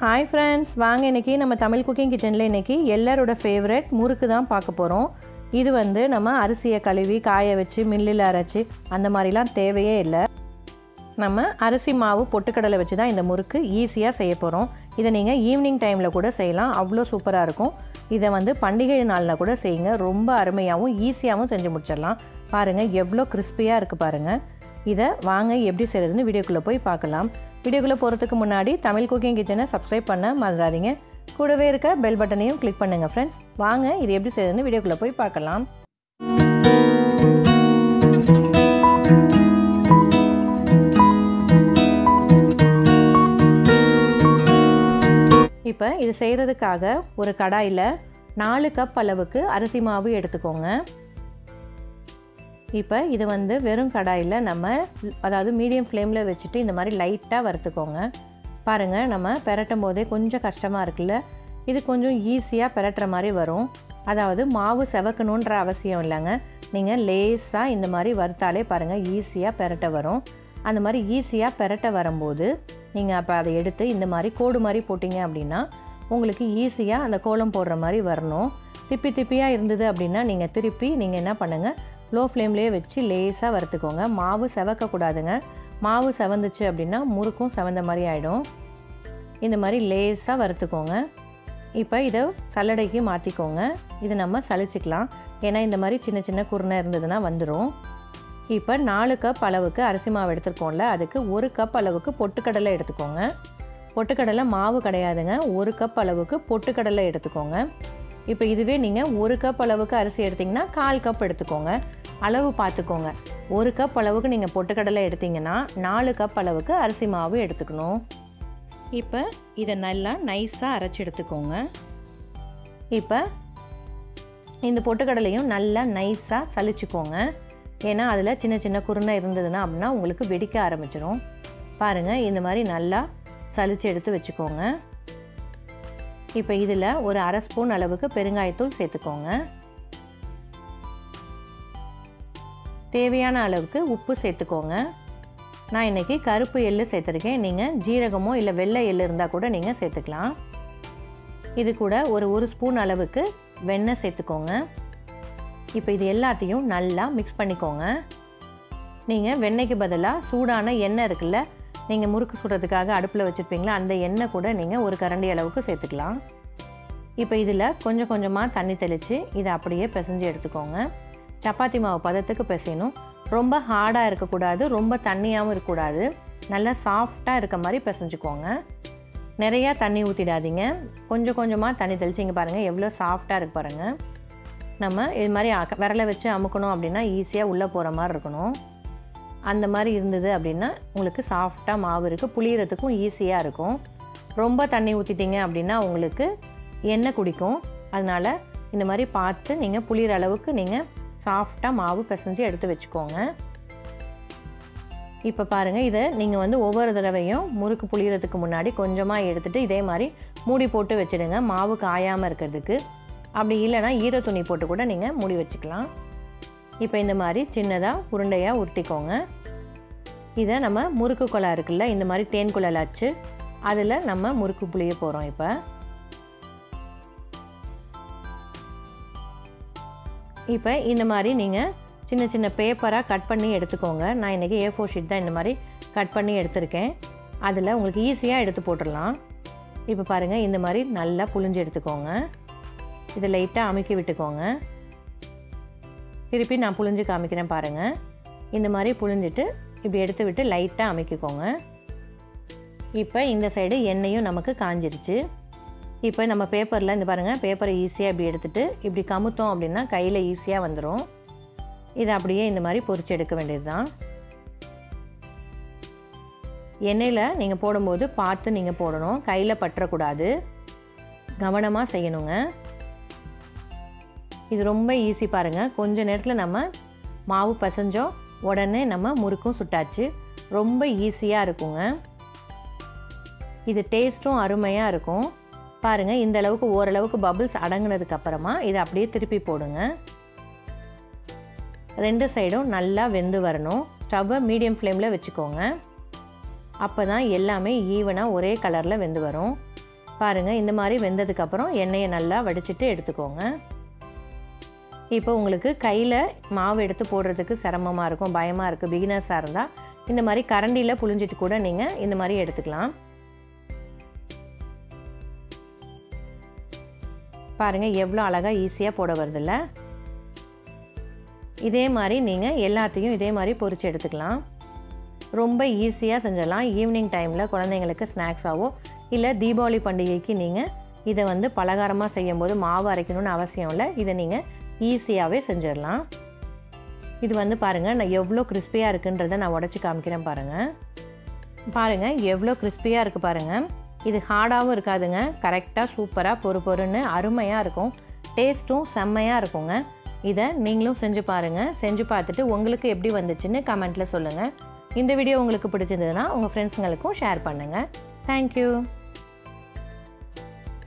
hi friends வாங்க இன்றைக்கி நம்ம தமிழ் குக்கிங் கிச்சனில் இன்றைக்கி எல்லாரோட ஃபேவரட் முறுக்கு தான் பார்க்க போகிறோம் இது வந்து நம்ம அரிசியை கழுவி காய வச்சு மில்லில் அரைச்சி அந்த மாதிரிலாம் தேவையே இல்லை நம்ம அரிசி மாவு பொட்டுக்கடலை வச்சு தான் இந்த முறுக்கு ஈஸியாக செய்ய போகிறோம் இதை நீங்கள் ஈவினிங் டைமில் கூட செய்யலாம் அவ்வளோ சூப்பராக இருக்கும் இதை வந்து பண்டிகை நாளில் கூட செய்யுங்க ரொம்ப அருமையாகவும் ஈஸியாகவும் செஞ்சு முடிச்சிடலாம் பாருங்கள் எவ்வளோ கிறிஸ்பியாக இருக்குது பாருங்கள் இதை வாங்க எப்படி செய்கிறதுன்னு வீடியோக்குள்ளே போய் பார்க்கலாம் வீடியோக்குள்ளே போகிறதுக்கு முன்னாடி தமிழ் குக்கிங் கிச்சனை சப்ஸ்கிரைப் பண்ண மறந்துடாதீங்க கூடவே இருக்க பெல் பட்டனையும் கிளிக் பண்ணுங்கள் ஃப்ரெண்ட்ஸ் வாங்க இது எப்படி செய்கிறதுன்னு வீடியோக்குள்ளே போய் பார்க்கலாம் இப்போ இது செய்கிறதுக்காக ஒரு கடாயில் நாலு கப் அளவுக்கு அரிசி மாவு எடுத்துக்கோங்க இப்போ இது வந்து வெறும் கடாயில் நம்ம அதாவது மீடியம் ஃப்ளேமில் வச்சுட்டு இந்த மாதிரி லைட்டாக வறுத்துக்கோங்க பாருங்கள் நம்ம பெரட்டும் போதே கொஞ்சம் கஷ்டமாக இருக்குல்ல இது கொஞ்சம் ஈஸியாக பெரட்டுற மாதிரி வரும் அதாவது மாவு செவக்கணுன்ற அவசியம் இல்லைங்க நீங்கள் லேஸாக இந்த மாதிரி வறுத்தாலே பாருங்கள் ஈஸியாக பெரட்ட வரும் அந்த மாதிரி ஈஸியாக பெரட்ட வரும்போது நீங்கள் அப்போ அதை எடுத்து இந்த மாதிரி கோடு மாதிரி போட்டிங்க அப்படின்னா உங்களுக்கு ஈஸியாக அந்த கோலம் போடுற மாதிரி வரணும் திப்பி திப்பியாக இருந்தது அப்படின்னா நீங்கள் திருப்பி நீங்கள் என்ன பண்ணுங்கள் லோ ஃப்ளேம்லேயே வச்சு லேஸாக வறுத்துக்கோங்க மாவு செவக்கக்கூடாதுங்க மாவு செவந்துச்சு அப்படின்னா முறுக்கும் செவந்த மாதிரி ஆகிடும் இந்த மாதிரி லேஸாக வறுத்துக்கோங்க இப்போ இதை சல்லடைக்கு மாற்றிக்கோங்க இது நம்ம சலிச்சிக்கலாம் ஏன்னா இந்த மாதிரி சின்ன சின்ன குருணை இருந்ததுன்னா வந்துடும் இப்போ நாலு கப் அளவுக்கு அரிசி மாவு எடுத்துருக்கோம்ல அதுக்கு ஒரு கப் அளவுக்கு பொட்டுக்கடலை எடுத்துக்கோங்க பொட்டுக்கடலை மாவு கிடையாதுங்க ஒரு கப் அளவுக்கு பொட்டுக்கடலை எடுத்துக்கோங்க இப்போ இதுவே நீங்கள் ஒரு கப் அளவுக்கு அரிசி எடுத்திங்கன்னா கால் கப் எடுத்துக்கோங்க அளவு பார்த்துக்கோங்க ஒரு கப் அளவுக்கு நீங்கள் பொட்டுக்கடலை எடுத்திங்கன்னா நாலு கப் அளவுக்கு அரிசி மாவு எடுத்துக்கணும் இப்போ இதை நல்லா நைஸாக அரைச்சி எடுத்துக்கோங்க இப்போ இந்த பொட்டுக்கடலையும் நல்லா நைஸாக சலிச்சுக்கோங்க ஏன்னா அதில் சின்ன சின்ன குருணை இருந்ததுன்னா அப்படின்னா உங்களுக்கு வெடிக்க ஆரம்பிச்சிடும் பாருங்கள் இந்த மாதிரி நல்லா சலிச்சு எடுத்து வச்சுக்கோங்க இப்போ இதில் ஒரு அரை ஸ்பூன் அளவுக்கு பெருங்காயத்தூள் சேர்த்துக்கோங்க தேவையான அளவுக்கு உப்பு சேர்த்துக்கோங்க நான் இன்றைக்கி கருப்பு எள்ளு சேர்த்துருக்கேன் நீங்கள் ஜீரகமோ இல்லை வெள்ளை எள்ளு இருந்தால் கூட நீங்கள் சேர்த்துக்கலாம் இது கூட ஒரு ஒரு ஸ்பூன் அளவுக்கு வெண்ணெய் சேர்த்துக்கோங்க இப்போ இது எல்லாத்தையும் நல்லா மிக்ஸ் பண்ணிக்கோங்க நீங்கள் வெண்ணெய்க்கு பதிலாக சூடான எண்ணெய் இருக்குல்ல நீங்கள் முறுக்கு சுடுறதுக்காக அடுப்பில் வச்சுருப்பீங்களா அந்த எண்ணெய் கூட நீங்கள் ஒரு கரண்டி அளவுக்கு சேர்த்துக்கலாம் இப்போ இதில் கொஞ்சம் கொஞ்சமாக தண்ணி தெளித்து இதை அப்படியே பிசைஞ்சு எடுத்துக்கோங்க சப்பாத்தி மாவு பதத்துக்கு பிசையணும் ரொம்ப ஹார்டாக இருக்கக்கூடாது ரொம்ப தண்ணியாகவும் இருக்கக்கூடாது நல்லா சாஃப்டாக இருக்க மாதிரி பிசைஞ்சுக்கோங்க நிறையா தண்ணி ஊற்றிடாதீங்க கொஞ்சம் கொஞ்சமாக தண்ணி தெளிச்சிங்க பாருங்கள் எவ்வளோ சாஃப்டாக இருக்கு பாருங்கள் நம்ம இது மாதிரி விரலை வச்சு அமுக்கணும் அப்படின்னா ஈஸியாக உள்ளே போகிற மாதிரி இருக்கணும் அந்த மாதிரி இருந்தது அப்படின்னா உங்களுக்கு சாஃப்டாக மாவு இருக்குது புளியறதுக்கும் ஈஸியாக இருக்கும் ரொம்ப தண்ணி ஊற்றிட்டீங்க அப்படின்னா உங்களுக்கு எண்ணெய் குடிக்கும் அதனால் இந்த மாதிரி பார்த்து நீங்கள் புளியிற அளவுக்கு நீங்கள் சாஃப்டாக மாவு பிசைஞ்சு எடுத்து வச்சுக்கோங்க இப்போ பாருங்கள் இதை நீங்கள் வந்து ஒவ்வொரு தடவையும் முறுக்கு புளியறதுக்கு முன்னாடி கொஞ்சமாக எடுத்துகிட்டு இதே மாதிரி மூடி போட்டு வச்சுடுங்க மாவு காயாமல் இருக்கிறதுக்கு அப்படி இல்லைனா ஈர துணி போட்டு கூட நீங்கள் மூடி வச்சுக்கலாம் இப்போ இந்த மாதிரி சின்னதாக உருண்டையாக உருட்டிக்கோங்க இதை நம்ம முறுக்கு குழா இருக்குல்ல இந்த மாதிரி தேன் குழல் ஆச்சு அதில் நம்ம முறுக்கு புளிய போகிறோம் இப்போ இப்போ இந்த மாதிரி நீங்கள் சின்ன சின்ன பேப்பராக கட் பண்ணி எடுத்துக்கோங்க நான் இன்றைக்கி ஏ ஃபோர் ஷீட் தான் இந்த மாதிரி கட் பண்ணி எடுத்திருக்கேன் அதில் உங்களுக்கு ஈஸியாக எடுத்து போட்டுடலாம் இப்போ பாருங்கள் இந்த மாதிரி நல்லா புழிஞ்சு எடுத்துக்கோங்க இதை லைட்டாக அமுக்கி விட்டுக்கோங்க திருப்பி நான் புழிஞ்சு காமிக்கிறேன் பாருங்கள் இந்த மாதிரி புழிஞ்சிட்டு இப்படி எடுத்து விட்டு லைட்டாக அமைக்கிக்கோங்க இப்போ இந்த சைடு எண்ணெயும் நமக்கு காஞ்சிருச்சு இப்போ நம்ம பேப்பரில் இந்த பாருங்கள் பேப்பரை ஈஸியாக இப்படி எடுத்துகிட்டு இப்படி கமுத்தோம் அப்படின்னா கையில் ஈஸியாக வந்துடும் இதை அப்படியே இந்த மாதிரி பொரிச்சு எடுக்க வேண்டியது தான் எண்ணெயில் நீங்கள் போடும்போது பார்த்து நீங்கள் போடணும் கையில் பற்றக்கூடாது கவனமாக செய்யணுங்க இது ரொம்ப ஈஸி பாருங்கள் கொஞ்ச நேரத்தில் நம்ம மாவு பசைஞ்சோம் உடனே நம்ம முறுக்கும் சுட்டாச்சு ரொம்ப ஈஸியாக இருக்குங்க இது டேஸ்ட்டும் அருமையாக இருக்கும் பாருங்கள் இந்த அளவுக்கு ஓரளவுக்கு பபிள்ஸ் அடங்கினதுக்கு அப்புறமா இதை அப்படியே திருப்பி போடுங்க ரெண்டு சைடும் நல்லா வெந்து வரணும் ஸ்டவ்வை மீடியம் ஃப்ளேமில் வச்சுக்கோங்க அப்போ தான் எல்லாமே ஈவனாக ஒரே கலரில் வெந்து வரும் பாருங்கள் இந்த மாதிரி வெந்ததுக்கப்புறம் எண்ணெயை நல்லா வடிச்சிட்டு எடுத்துக்கோங்க இப்போ உங்களுக்கு கையில் மாவு எடுத்து போடுறதுக்கு சிரமமாக இருக்கும் பயமாக இருக்குது பிகினர்ஸாக இருந்தால் இந்த மாதிரி கரண்டியில் புழிஞ்சிட்டு கூட நீங்கள் இந்த மாதிரி எடுத்துக்கலாம் பாருங்கள் எவ்வளோ அழகாக ஈஸியாக போட வருதில்ல இதே மாதிரி நீங்கள் எல்லாத்தையும் இதே மாதிரி பொரிச்சு எடுத்துக்கலாம் ரொம்ப ஈஸியாக செஞ்சிடலாம் ஈவினிங் டைமில் குழந்தைங்களுக்கு ஸ்நாக்ஸாவோ இல்லை தீபாவளி பண்டிகைக்கு நீங்கள் இதை வந்து பலகாரமாக செய்யும்போது மாவு அரைக்கணும்னு அவசியம் இல்லை இதை நீங்கள் ஈஸியாகவே செஞ்சிடலாம் இது வந்து பாருங்கள் நான் எவ்வளோ கிறிஸ்பியாக இருக்குன்றதை நான் உடச்சி காமிக்கிறேன் பாருங்கள் பாருங்கள் எவ்வளோ கிறிஸ்பியாக இருக்குது பாருங்கள் இது ஹார்டாகவும் இருக்காதுங்க கரெக்டாக சூப்பராக பொறு பொறுன்னு அருமையாக இருக்கும் டேஸ்ட்டும் செம்மையாக இருக்குங்க இதை நீங்களும் செஞ்சு பாருங்கள் செஞ்சு பார்த்துட்டு உங்களுக்கு எப்படி வந்துச்சுன்னு கமெண்ட்டில் சொல்லுங்கள் இந்த வீடியோ உங்களுக்கு பிடிச்சிருந்ததுன்னா உங்கள் ஃப்ரெண்ட்ஸுங்களுக்கும் ஷேர் பண்ணுங்கள் தேங்க்யூ